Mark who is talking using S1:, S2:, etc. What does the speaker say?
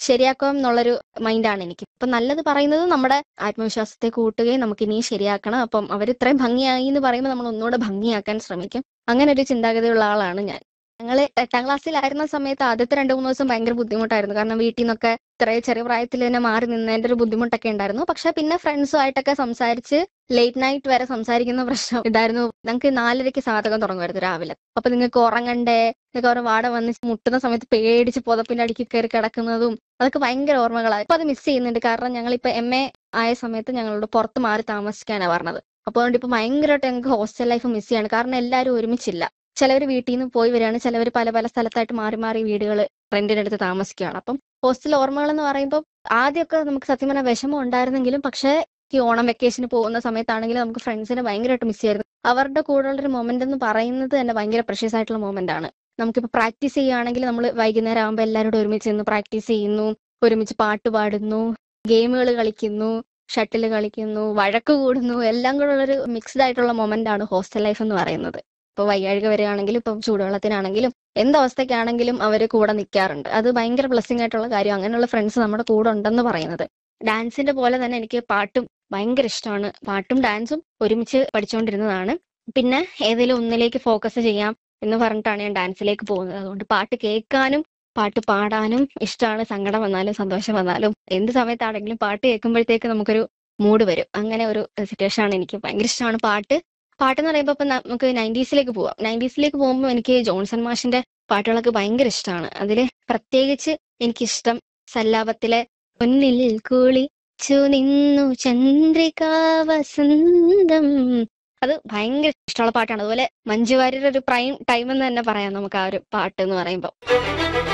S1: ശരിയാക്കാം എന്നുള്ളൊരു മൈൻഡാണ് എനിക്ക് ഇപ്പൊ നല്ലത് പറയുന്നത് നമ്മുടെ ആത്മവിശ്വാസത്തെ കൂട്ടുകയും നമുക്ക് ഇനിയും ശരിയാക്കണം അപ്പം അവർ ഇത്രയും ഭംഗിയായി എന്ന് പറയുമ്പോൾ നമ്മൾ ഒന്നുകൂടെ ഭംഗിയാക്കാൻ ശ്രമിക്കും അങ്ങനെ ഒരു ചിന്താഗതിയുള്ള ആളാണ് ഞാൻ ഞങ്ങൾ എട്ടാം ക്ലാസ്സിലായിരുന്ന സമയത്ത് ആദ്യത്തെ രണ്ട് മൂന്ന് ദിവസം ഭയങ്കര ബുദ്ധിമുട്ടായിരുന്നു കാരണം വീട്ടിൽ നിന്നൊക്കെ ഇത്രയും ചെറിയ പ്രായത്തിൽ തന്നെ മാറി നിന്നതിന്റെ ഒരു ബുദ്ധിമുട്ടൊക്കെ ഉണ്ടായിരുന്നു പക്ഷെ പിന്നെ ഫ്രണ്ട്സുമായിട്ടൊക്കെ സംസാരിച്ച് ലേറ്റ് നൈറ്റ് വരെ സംസാരിക്കുന്ന പ്രശ്നം ഇതായിരുന്നു ഞങ്ങൾക്ക് നാലരയ്ക്ക് സാധകം തുടങ്ങുമായിരുന്നു രാവിലെ അപ്പൊ നിങ്ങൾക്ക് ഉറങ്ങണ്ടേ നിങ്ങൾക്ക് അവർ വാട വന്ന് മുട്ടുന്ന സമയത്ത് പേടിച്ച് പുതപ്പിന്റെ അടിക്ക് കയറി കിടക്കുന്നതും അതൊക്കെ ഭയങ്കര ഓർമ്മകളായി അപ്പൊ അത് മിസ് ചെയ്യുന്നുണ്ട് കാരണം ഞങ്ങളിപ്പോ എം എ ആയ സമയത്ത് ഞങ്ങളോട് പുറത്ത് മാറി താമസിക്കാനാണ് പറഞ്ഞത് അപ്പോൾ അതുകൊണ്ട് ഇപ്പൊ ഭയങ്കരമായിട്ട് ഞങ്ങൾക്ക് ഹോസ്റ്റൽ ലൈഫ് മിസ് ചെയ്യാണ് കാരണം എല്ലാവരും ഒരുമിച്ചില്ല ചിലവർ വീട്ടിൽ നിന്ന് പോയി വരികയാണ് ചിലവർ പല പല സ്ഥലത്തായിട്ട് മാറി മാറി വീടുകൾ റെന്റിനെടുത്ത് താമസിക്കുകയാണ് അപ്പം ഹോസ്റ്റൽ ഓർമ്മകൾ എന്ന് പറയുമ്പോൾ ആദ്യമൊക്കെ നമുക്ക് സത്യം പറഞ്ഞാൽ വിഷമം ഉണ്ടായിരുന്നെങ്കിലും പക്ഷേ ഈ ഓണം വെക്കേഷന് പോകുന്ന സമയത്താണെങ്കിലും നമുക്ക് ഫ്രണ്ട്സിനെ ഭയങ്കരമായിട്ട് മിസ് ചെയ്യായിരുന്നു അവരുടെ കൂടെയുള്ള ഒരു മൊമെന്റ് എന്ന് പറയുന്നത് തന്നെ ഭയങ്കര പ്രഷ്യസ് ആയിട്ടുള്ള മൊമെന്റ് ആണ് നമുക്കിപ്പോൾ പ്രാക്ടീസ് ചെയ്യുകയാണെങ്കിൽ നമ്മൾ വൈകുന്നേരം ആകുമ്പോൾ എല്ലാവരോടും ഒരുമിച്ച് നിന്ന് പ്രാക്ടീസ് ചെയ്യുന്നു ഒരുമിച്ച് പാട്ട് പാടുന്നു ഗെയിമുകൾ കളിക്കുന്നു ഷട്ടിൽ കളിക്കുന്നു വഴക്ക് കൂടുന്നു എല്ലാം കൂടെ ഉള്ളൊരു മിക്സ്ഡ് ആയിട്ടുള്ള മൊമെന്റ് ആണ് ഹോസ്റ്റൽ ലൈഫ് എന്ന് പറയുന്നത് ഇപ്പോൾ വയ്യാഴിക വരികയാണെങ്കിലും ഇപ്പം ചൂടുവെള്ളത്തിനാണെങ്കിലും എന്തവസ്ഥയ്ക്കാണെങ്കിലും അവർ കൂടെ നിൽക്കാറുണ്ട് അത് ഭയങ്കര ബ്ലെസ്സിങ് ആയിട്ടുള്ള കാര്യം അങ്ങനെയുള്ള ഫ്രണ്ട്സ് നമ്മുടെ കൂടെ ഉണ്ടെന്ന് പറയുന്നത് ഡാൻസിന്റെ പോലെ തന്നെ എനിക്ക് പാട്ടും ഭയങ്കര ഇഷ്ടമാണ് പാട്ടും ഡാൻസും ഒരുമിച്ച് പഠിച്ചുകൊണ്ടിരുന്നതാണ് പിന്നെ ഏതെങ്കിലും ഒന്നിലേക്ക് ഫോക്കസ് ചെയ്യാം എന്ന് പറഞ്ഞിട്ടാണ് ഞാൻ ഡാൻസിലേക്ക് പോകുന്നത് അതുകൊണ്ട് പാട്ട് കേൾക്കാനും പാട്ട് പാടാനും ഇഷ്ടമാണ് സങ്കടം വന്നാലും സന്തോഷം വന്നാലും എന്ത് സമയത്താണെങ്കിലും പാട്ട് കേൾക്കുമ്പോഴത്തേക്ക് നമുക്കൊരു മൂഡ് വരും അങ്ങനെ ഒരു സിറ്റുവേഷൻ ആണ് എനിക്ക് ഭയങ്കര ഇഷ്ടമാണ് പാട്ട് പാട്ട് എന്ന് പറയുമ്പോൾ ഇപ്പൊ നമുക്ക് നയൻറ്റീസിലേക്ക് പോവാം നയൻറ്റീസിലേക്ക് പോകുമ്പോൾ എനിക്ക് ജോൺസൺ മാഷിന്റെ പാട്ടുകളൊക്കെ ഭയങ്കര ഇഷ്ടമാണ് അതിൽ പ്രത്യേകിച്ച് എനിക്കിഷ്ടം സല്ലാപത്തിലെ പൊന്നിൽ കുളിച്ചു നിന്നു ചന്ദ്രിക വസന്തം അത് ഭയങ്കര ഇഷ്ടമുള്ള പാട്ടാണ് അതുപോലെ മഞ്ജു വാര്യരുടെ ഒരു പ്രൈം ടൈം എന്ന് തന്നെ പറയാം നമുക്ക് ആ ഒരു പാട്ട് എന്ന് പറയുമ്പോൾ